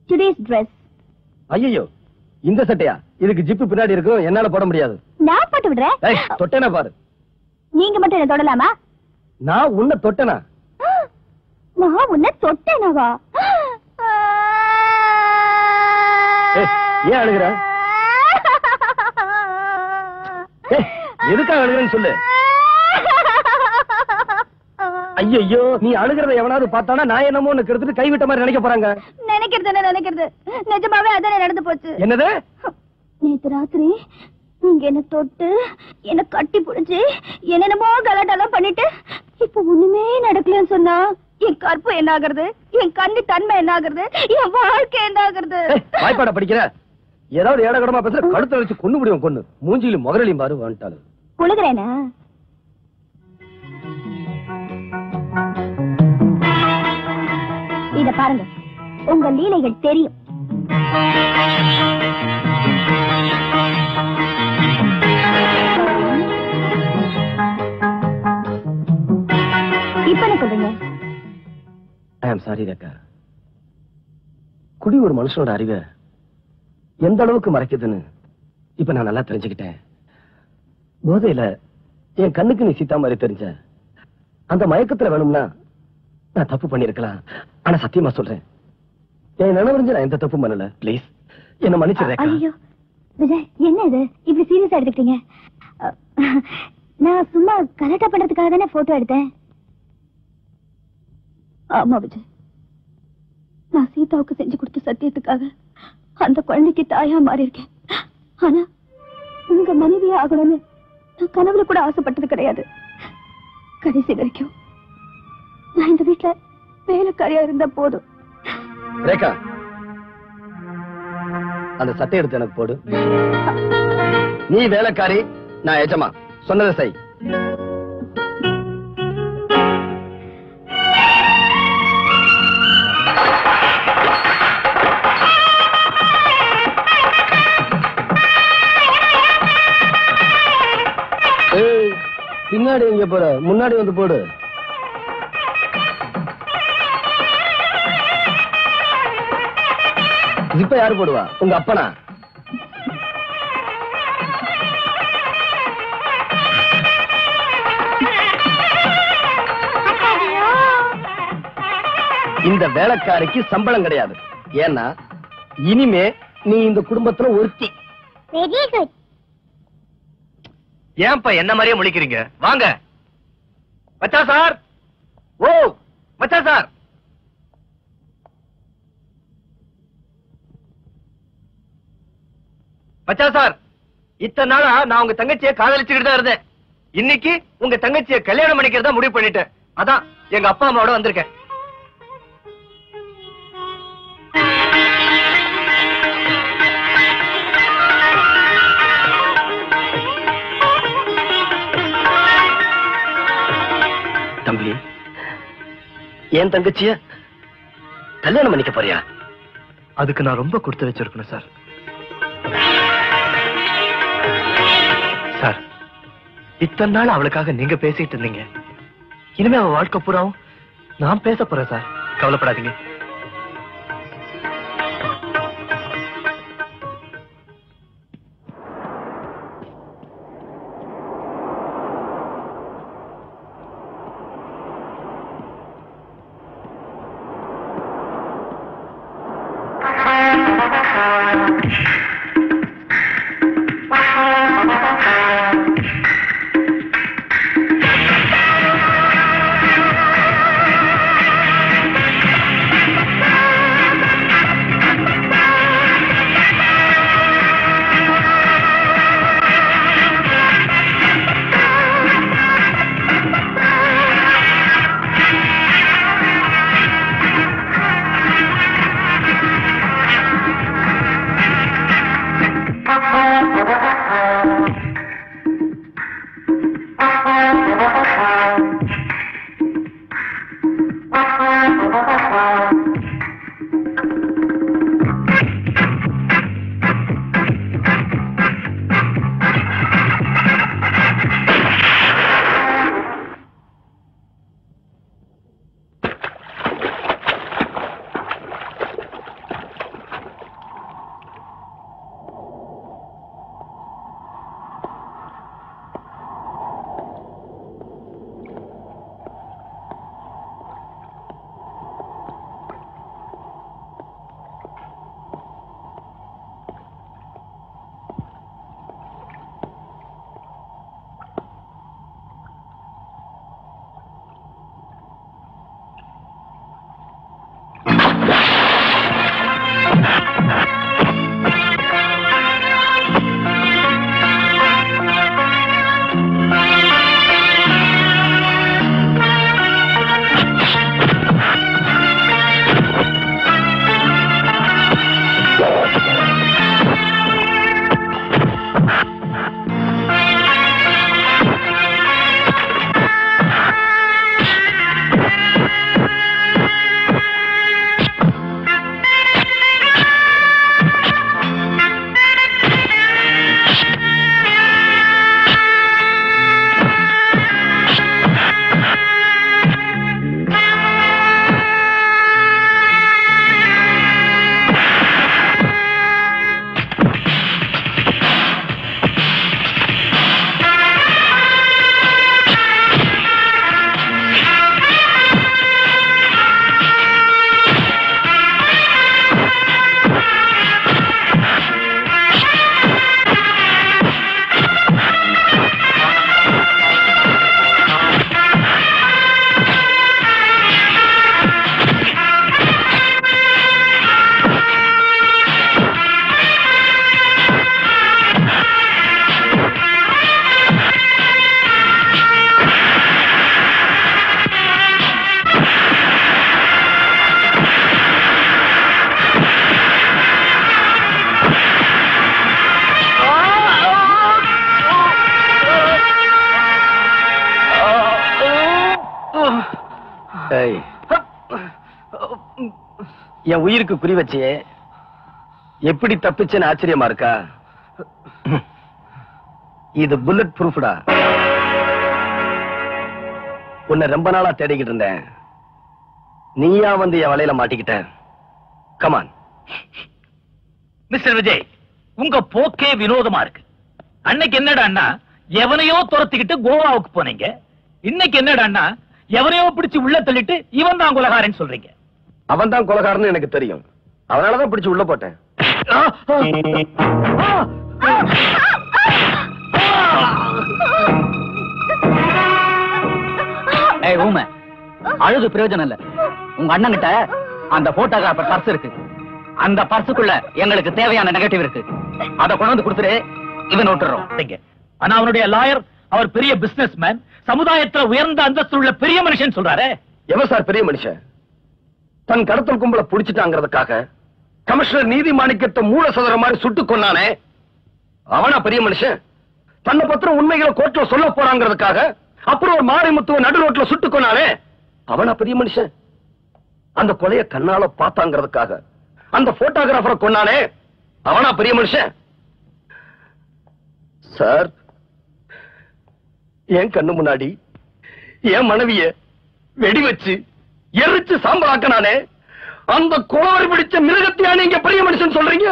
Today's Dress ஐயோ இந்த சட்டையா இதுக்கு ஜிப்பு பின்னாடி இருக்கும் என்னால போட முடியாது நான் போட்டு விடுறேன் ஏய், தொட்டேனா பாரு நீங்க மட்டும் என்ன தொடலாமா நான் உன்னை தொட்டனா நான் உன்னை தொட்டேனவா ஏய், ஏன் அழுகுற ஏய், எதுக்காக அழுகுறேன்னு சொல்லு ஐயோ நீ அழுகிறத எவனாவது பார்த்தானா நான் என்னமோ உனக்கு எடுத்துட்டு கைவிட்ட மாதிரி நினைக்க போறாங்க நினைக்கிறது என்ன நினைக்கிறது நிஜமாவே அதானே நடந்து போச்சு என்னது நேத்து ராத்திரி நீங்க என்ன தொட்டு என்ன கட்டி பிடிச்சு என்னென்னமோ கலாட்டெல்லாம் பண்ணிட்டு இப்ப ஒண்ணுமே நடக்கலன்னு சொன்னா என் கற்பு என்ன ஆகுறது என் கண்ணு தன்மை என்ன ஆகுறது என் வாழ்க்கை என்ன ஆகுறது ஏய், வாய்ப்பாட படிக்கிற ஏதாவது ஏடகடமா பேசுற கழுத்தை வச்சு கொண்டு முடியும் கொண்டு மூஞ்சியிலும் முகரலையும் பாரு வந்துட்டாளு புழுகிறேனா இத பாருங்க உங்க லீலைகள் தெரியும் இப்ப என்ன சொல்றீங்க ஐ ஆம் சாரி ரக்கா குடி ஒரு மனுஷனோட அறிவை எந்த அளவுக்கு மறைக்குதுன்னு இப்ப நான் நல்லா தெரிஞ்சுக்கிட்டேன் போதையில என் கண்ணுக்கு நீ சீத்தா மாதிரி தெரிஞ்ச அந்த மயக்கத்துல வேணும்னா நான் தப்பு பண்ணிருக்கலாம் ஆனா சத்தியமா சொல்றேன் என் நினைவறிஞ்சு நான் எந்த தப்பும் பண்ணல ப்ளீஸ் என்ன மன்னிச்சிடுறேன் ஐயோ விஜய் என்ன இது இப்படி சீரியஸா எடுத்துக்கிட்டீங்க அஹ், நான் சும்மா கலெக்டா பண்றதுக்காக தானே போட்டோ எடுத்தேன் ஆமா விஜய் நான் சீதாவுக்கு செஞ்சு கொடுத்த சத்தியத்துக்காக அந்த குழந்தைக்கு தாயா மாறி இருக்கேன் ஆனா உங்க மனைவியா ஆகணும்னு நான் கனவுல கூட ஆசைப்பட்டது கிடையாது கடைசி வரைக்கும் நான் இந்த வீட்டுல வேலைக்காரியா இருந்தா போதும் ரேகா அந்த சட்டை எடுத்து எனக்கு போடு நீ வேலைக்காரி நான் எஜமா சொன்னதை செய் ஏய், பின்னாடி எங்க போற முன்னாடி வந்து போடு இப்ப யாரு போடுவா உங்க அப்பனா இந்த வேலைக்காரிக்கு சம்பளம் கிடையாது ஏன்னா இனிமே நீ இந்த குடும்பத்துல ஒருத்தி வெரி குட் ஏன்பா என்ன மாதிரியே முழிக்கிறீங்க வாங்க மச்சா சார் ஓ மச்சா சார் மச்சா சார் இத்தனை நாளா நான் உங்க தங்கச்சியை காதலிச்சுக்கிட்டு தான் இருந்தேன் இன்னைக்கு உங்க தங்கச்சியை கல்யாணம் பண்ணிக்கிறதா முடிவு பண்ணிட்டேன் அதான் எங்க அப்பா அம்மாவோட வந்திருக்கேன் தம்பி என் தங்கச்சிய கல்யாணம் பண்ணிக்க போறியா அதுக்கு நான் ரொம்ப கொடுத்து வச்சிருக்கணும் சார் சார் இத்தனை நாள் அவளுக்காக நீங்க பேசிட்டு இருந்தீங்க இனிமே அவ வாழ்க்கை பூராவும் நான் பேச போறேன் சார் கவலைப்படாதீங்க ஏய், என் உயிருக்கு குறி வச்சியே எப்படி தப்பிச்சேன்னு ஆச்சரியமா இருக்கா இது புல்லட் ப்ரூஃப்டா உன்னை ரொம்ப நாளா தேடிக்கிட்டு இருந்தேன் நீயா வந்து என் வலையில மாட்டிக்கிட்ட கமான் மிஸ்டர் விஜய் உங்க போக்கே வினோதமா இருக்கு அன்னைக்கு என்னடான்னா எவனையோ துரத்திக்கிட்டு கோவாவுக்கு போனீங்க இன்னைக்கு என்னடான்னா எவனையோ பிடிச்சு உள்ள தள்ளிட்டு இவன் தான் குலகாரன் சொல்றீங்க அவன் தான் கொலகாரன்னு எனக்கு தெரியும் அதனாலதான் பிடிச்சு உள்ள போட்டேன் ஏய் ஊமை அழுது பிரயோஜனம் இல்ல உங்க அண்ணன் கிட்ட அந்த போட்டோகிராஃபர் பர்ஸ் இருக்கு அந்த பர்சுக்குள்ள எங்களுக்கு தேவையான நெகட்டிவ் இருக்கு அத கொண்டு வந்து கொடுத்துரு இவன் விட்டுறோம் சரிங்க. ஆனா அவனுடைய லாயர் அவர் பெரிய பிசினஸ் மேன் சமுதாயத்துல உயர்ந்த அந்தஸ்து உள்ள பெரிய மனுஷன் சொல்றாரு எவன் சார் பெரிய மனுஷன் தன் கடத்தல் கும்பல புடிச்சிட்டாங்கிறதுக்காக கமிஷனர் நீதி மாணிக்கத்தை மூல சதுர மாதிரி சுட்டு கொன்னானே அவனா பெரிய மனுஷன் தன்னை பத்திரம் உண்மைகளை கோர்ட்ல சொல்ல போறாங்கிறதுக்காக அப்புறம் ஒரு மாரிமுத்துவ நடு ரோட்ல சுட்டு கொன்னானே அவனா பெரிய மனுஷன் அந்த கொலைய கண்ணால பார்த்தாங்கிறதுக்காக அந்த போட்டோகிராஃபரை கொன்னானே அவனா பெரிய மனுஷன் சார் என் கண்ணு முன்னாடி என் மனைவிய வெடி வச்சு எரிச்சு சாம்பலாக்கனானே அந்த குளவரி பிடிச்ச மிருகத்தையா நீங்க பெரிய மனுஷன் சொல்றீங்க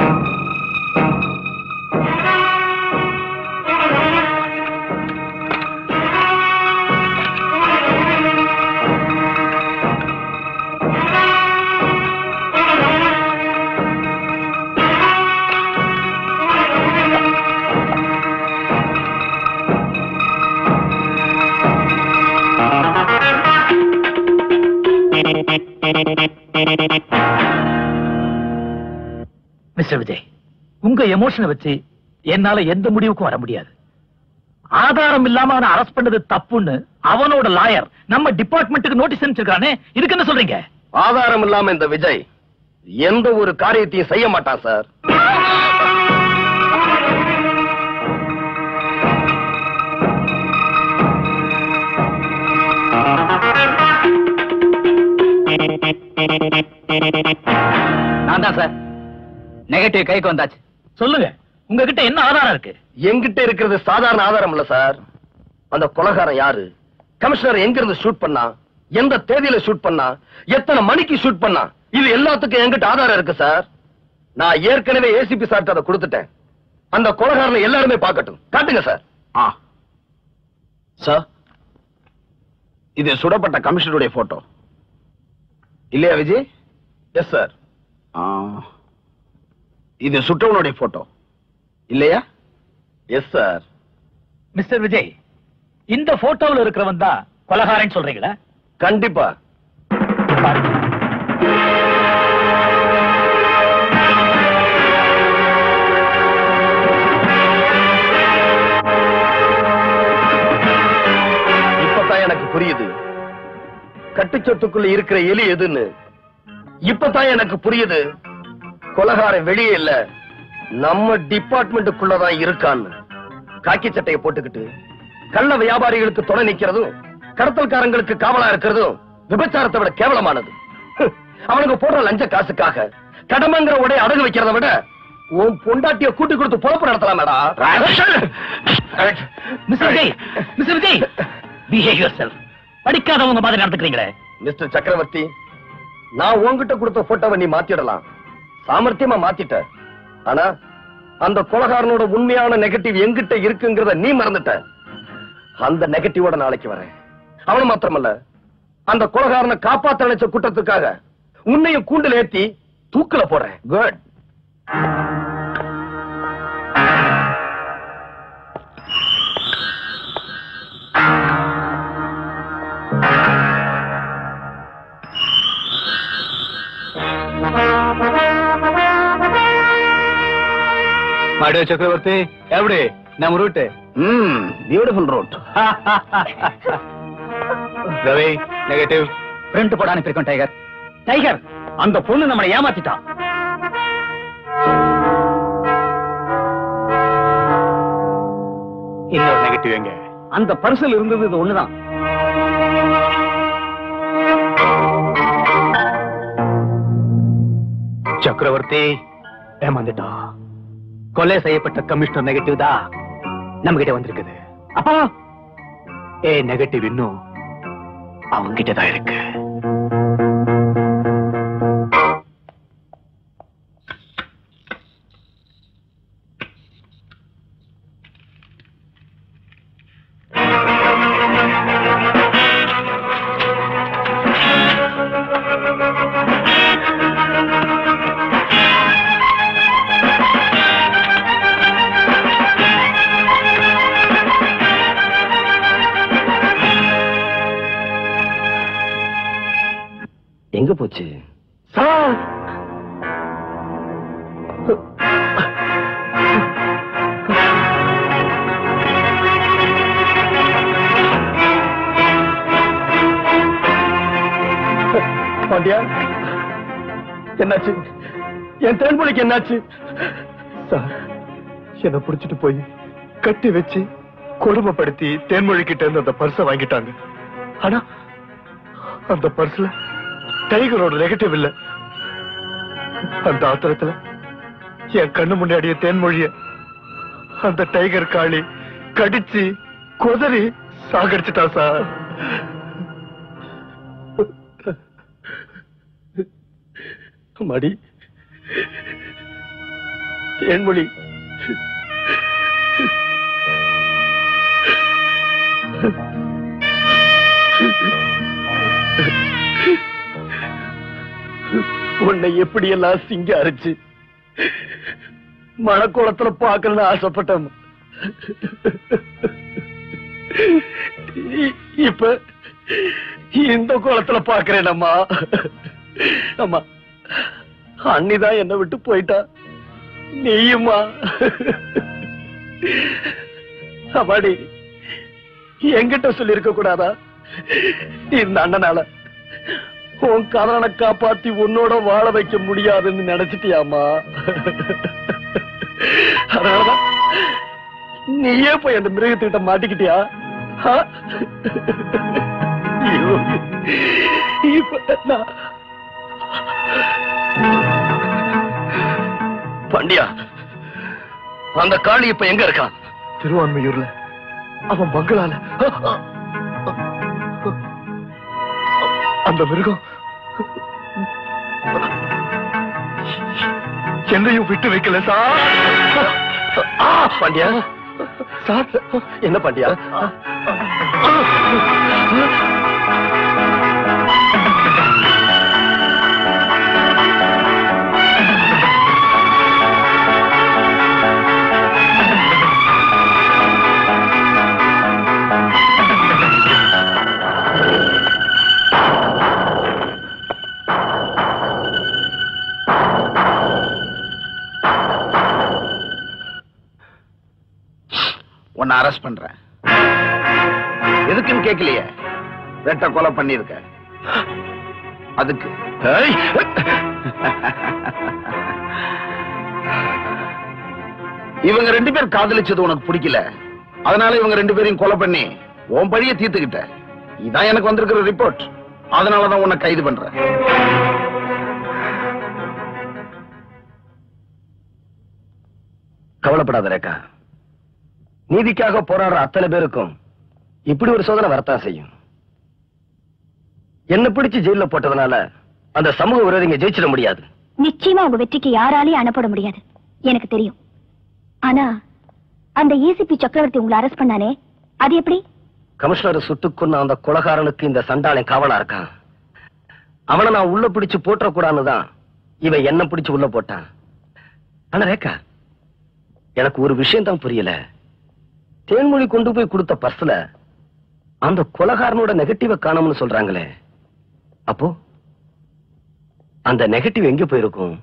மிஸ்டர் விஜய் உங்க எமோஷனை வச்சு என்னால எந்த முடிவுக்கும் வர முடியாது ஆதாரம் இல்லாம அவனை அரெஸ்ட் பண்ணது தப்புன்னு அவனோட லாயர் நம்ம டிபார்ட்மெண்ட்டுக்கு நோட்டீஸ் அனுப்பிச்சிருக்கானே இதுக்கு என்ன சொல்றீங்க ஆதாரம் இல்லாம இந்த விஜய் எந்த ஒரு காரியத்தையும் செய்ய மாட்டான் சார் நான் தான் சார் நெகட்டிவ் கைக்கு வந்தாச்சு சொல்லுங்க உங்ககிட்ட என்ன ஆதாரம் இருக்கு என்கிட்ட இருக்கிறது சாதாரண ஆதாரம் இல்ல சார் அந்த கொலகாரன் யாரு கமிஷனர் எங்க இருந்து ஷூட் பண்ணா எந்த தேதியில ஷூட் பண்ணா எத்தனை மணிக்கு ஷூட் பண்ணா இது எல்லாத்துக்கும் என்கிட்ட ஆதாரம் இருக்கு சார் நான் ஏற்கனவே ஏசிபி சார்ட்ட அதை கொடுத்துட்டேன் அந்த கொலகாரனை எல்லாருமே பார்க்கட்டும் காட்டுங்க சார் ஆ சார் இது சுடப்பட்ட கமிஷனருடைய போட்டோ இல்லையா விஜய் எஸ் சார் இது சுட்டவனுடைய போட்டோ இல்லையா எஸ் சார் மிஸ்டர் விஜய் இந்த போட்டோவில் இருக்கிறவன் தான் கொலகாரன் சொல்றீங்களா கண்டிப்பா பாருங்க. இப்பதான் எனக்கு புரியுது கட்டுச்சொத்துக்குள்ள இருக்கிற எலி எதுன்னு இப்பதான் எனக்கு புரியுது கொலகாரன் வெளியே இல்ல நம்ம டிபார்ட்மெண்ட்டுக்குள்ளதான் இருக்கான்னு காக்கி சட்டையை போட்டுக்கிட்டு கள்ள வியாபாரிகளுக்கு துணை நிக்கிறதும் கடத்தல்காரங்களுக்கு காவலா இருக்கிறதும் விபச்சாரத்தை விட கேவலமானது அவனுக்கு போடுற லஞ்ச காசுக்காக கடமைங்கிற உடைய அடகு வைக்கிறத விட உன் பொண்டாட்டிய கூட்டி கொடுத்து பொழப்பு நடத்தலாமேடா mister Vijay mister Vijay behave yourself படிக்காதவங்க மாதிரி நடந்துக்கிறீங்களே மிஸ்டர் சக்கரவர்த்தி நான் உன்கிட்ட கொடுத்த போட்டோவை நீ மாத்திடலாம் சாமர்த்தியமா மாத்திட்ட ஆனா அந்த கொலகாரனோட உண்மையான நெகட்டிவ் எங்கிட்ட இருக்குங்கிறத நீ மறந்துட்ட அந்த நெகட்டிவோட நாளைக்கு வரேன் அவன மாத்திரமல்ல அந்த கொலகாரனை காப்பாத்த நினைச்ச குற்றத்துக்காக உன்னையும் கூண்டில் ஏத்தி தூக்குல போடுறேன் குட் மாடு சக்கரவர்த்தி எப்படி நம்ம ரூட்டு ம் beautiful road Ravi negative print போட அனுப்பியிருக்கோம் டைகர் டைகர் அந்த பொண்ணு நம்மளை ஏமாத்திட்டான் இன்னொரு நெகட்டிவ் எங்க அந்த பரிசல் இருந்தது இது ஒண்ணுதான் சக்கரவர்த்தி ஏமாந்துட்டோம் கொலை செய்யப்பட்ட கமிஷனர் நெகட்டிவ் தான் நம்ம கிட்ட வந்திருக்குது அப்பா ஏ நெகட்டிவ் இன்னும் அவங்க கிட்ட தான் இருக்கு எங்க போச்சு சார் பாண்டியா என்னாச்சு என் தேன்மொழிக்கு என்னாச்சு சார் என்ன புடிச்சிட்டு போய் கட்டி வச்சு கொடுமைப்படுத்தி தேன்மொழி கிட்ட இருந்து அந்த பர்ஸ வாங்கிட்டாங்க ஆனா அந்த பர்ஸ்ல டைகரோட நெகட்டிவ் இல்ல அந்த ஆத்திரத்துல என் கண்ணு முன்னாடியே தேன்மொழிய அந்த டைகர் காளி கடிச்சு குதறி சாகடிச்சிட்டா சார் மடி தேன்மொழி உன்னை எப்படியெல்லாம் சிங்காரிச்சு மணக்குளத்துல பார்க்கணும்னு ஆசைப்பட்டேன் இ- இப்ப இந்த குளத்துல பாக்குறேன் அம்மா அம்மா அண்ணிதான் என்னை விட்டு போயிட்டா நீயுமா அம்மாடி என்கிட்ட சொல்லி இருக்க கூடாதா இந்த அண்ணனால உன் கதனை காப்பாத்தி உன்னோட வாழ வைக்க முடியாதுன்னு நினைச்சிட்டியாமா அதனாலதான் நீயே போய் அந்த மிருகத்துக்கிட்ட மாட்டிக்கிட்டியா ஆ? ஐயோ. இப்ப நான் பாண்டியா அந்த காளி இப்ப எங்க இருக்கான் திருவான்மையூர்ல அவன் பங்களால அந்த மிருகம் என்னையும் விட்டு வைக்கல சார் ஆ, பாண்டியா சார் என்ன பாண்டியா உன்னை அரெஸ்ட் பண்றேன் எதுக்குன்னு கேட்கலையே வெட்ட கொலை பண்ணிருக்க அதுக்கு ஏய், இவங்க ரெண்டு பேர் காதலிச்சது உனக்கு பிடிக்கல அதனால இவங்க ரெண்டு பேரையும் கொலை பண்ணி உன் பழிய தீர்த்துக்கிட்ட இதான் எனக்கு வந்திருக்கிற ரிப்போர்ட் அதனாலதான் உன்னை கைது பண்றேன் கவலைப்படாத ரேகா நீதிக்காக போராடுற அத்தனை பேருக்கும் இப்படி ஒரு சோதனை வரத்தான் செய்யும் என்ன பிடிச்சு ஜெயில போட்டதுனால அந்த சமூக விரோதிங்க ஜெயிச்சிட முடியாது நிச்சயமா உங்க வெற்றிக்கு யாராலையும் அனுப்பட முடியாது எனக்கு தெரியும் ஆனா அந்த ஏசிபி சக்கரவர்த்தி உங்களை அரெஸ்ட் பண்ணானே அது எப்படி கமிஷனர் சுட்டுக் கொன்ன அந்த கொலகாரனுக்கு இந்த சண்டாளன் காவலா இருக்கான் அவனை நான் உள்ள பிடிச்சு போட்டுறக்கூடாதுன்னு தான் இவன் என்ன பிடிச்சு உள்ள போட்டான் ஆனா ரேகா எனக்கு ஒரு விஷயம் தான் புரியல தேன்மொழி கொண்டு போய் கொடுத்த பர்ஸ்ல அந்த கொலகாரனோட நெகட்டிவ காணோம்னு சொல்றாங்களே அப்போ அந்த நெகட்டிவ் எங்க போயிருக்கும்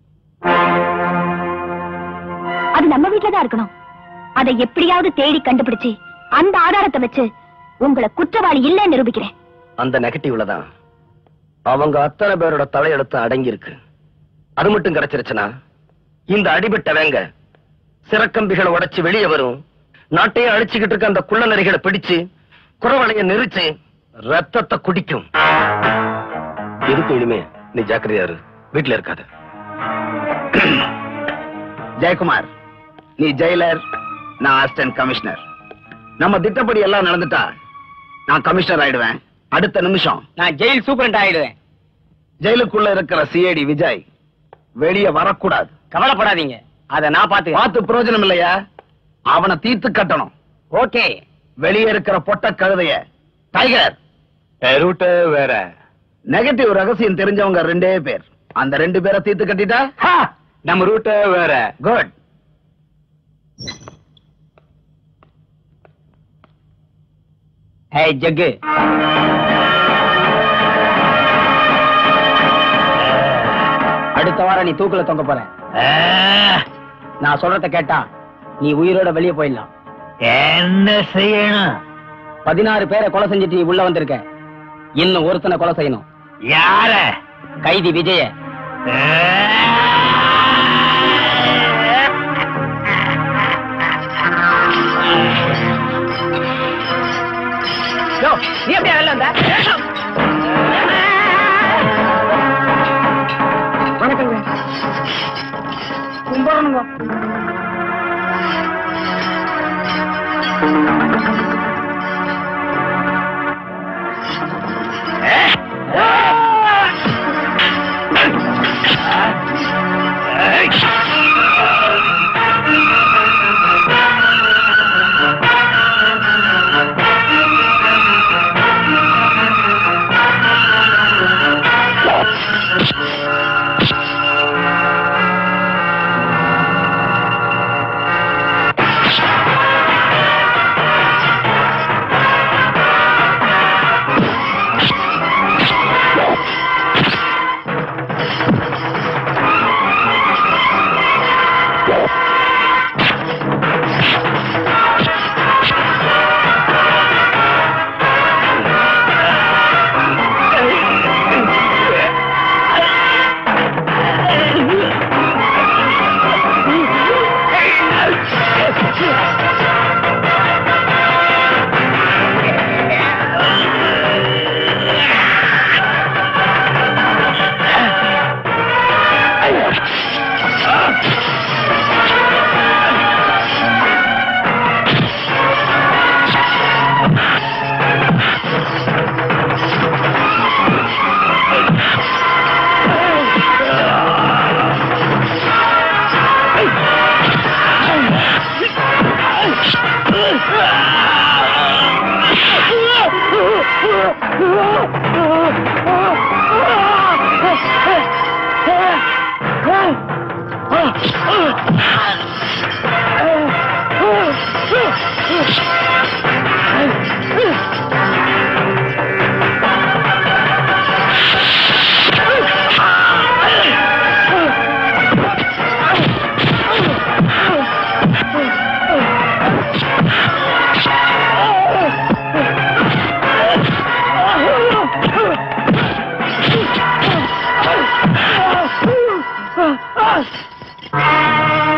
அது நம்ம வீட்டுல தான் இருக்கணும் அதை எப்படியாவது தேடி கண்டுபிடிச்சு அந்த ஆதாரத்தை வச்சு உங்களை குற்றவாளி இல்லைன்னு நிரூபிக்கிறேன் அந்த நெகட்டிவ்ல தான் அவங்க அத்தனை பேரோட தலையெழுத்து அடங்கி இருக்கு அது மட்டும் கிடைச்சிருச்சுன்னா இந்த அடிபட்டவங்க சிறக்கம்பிகளை உடைச்சு வெளியே வரும் நாட்டையே அழிச்சுக்கிட்டு இருக்க அந்த குள்ள நரிகளை பிடிச்சு குறவளைய நெரிச்சு ரத்தத்தை குடிக்கும் எதுக்கு இனிமே நீ ஜாக்கிரதையா இரு வீட்டுல இருக்காத ஜெயக்குமார் நீ ஜெயிலர் நான் அசிஸ்டன்ட் கமிஷனர் நம்ம திட்டப்படி எல்லாம் நடந்துட்டா நான் கமிஷனர் ஆயிடுவேன் அடுத்த நிமிஷம் நான் ஜெயில் சூப்பரண்ட் ஆயிடுவேன் ஜெயிலுக்குள்ள இருக்கிற சிஐடி விஜய் வெளியே வரக்கூடாது கவலைப்படாதீங்க அத நான் பாத்து பார்த்து பிரயோஜனம் இல்லையா அவனை தீர்த்து கட்டணும் ஓகே வெளியே இருக்கிற பொட்ட கழுதைய டைகர் ரூட்டு வேற நெகட்டிவ் ரகசியம் தெரிஞ்சவங்க ரெண்டே பேர் அந்த ரெண்டு பேரை தீர்த்து கட்டிட்டா ஹா, நம்ம ரூட்டு வேற குட் ஹே ஜக்கு அடுத்த வாரம் நீ தூக்குல தொங்க போற நான் சொல்றத கேட்டா நீ உயிரோட வெளியே போயிடலாம் என்ன செய்யணும் பதினாறு பேரை கொலை செஞ்சுட்டு நீ உள்ள வந்திருக்க இன்னும் ஒருத்தனை கொலை செய்யணும் யார கைதி விஜய நீ எப்படியா வெளில வந்த வணக்கங்க கும்பிடணுங்க Ah!